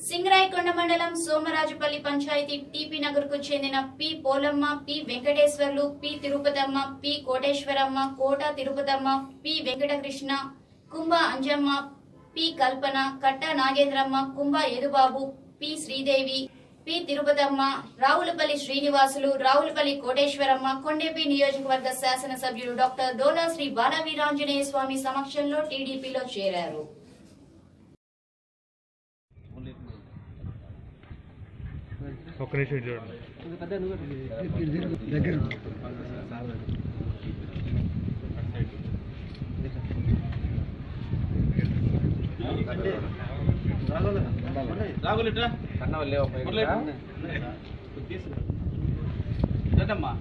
సింగరాయకొండ మండలం సోమరాజుపల్లి పంచాయతీ టీపీ నగర్ కు చెందిన P Polamma P Venkateswarlu P Tirupatamma P Koteswaramma Kota Tirupatamma P Venkatakrishna Kumbha Anjamma P Kalpana Katta Nagendramma Kumbha Yadubabu P Sridevi P Tirupatamma Ravulapalli Srinivasulu Ravulapalli Koteswaramma Kondepi నియోజకవర్గ శాసనసభ్యులు డాక్టర్ దోలా శ్రీ బాలవీరాంజనేయ స్వామి సమక్షంలో టీడీపీలో చేరారు ఒక్క నిమిషం ఇటు చూడండి రాగులిట్రా అన్నం లేవు ఏంటమ్మా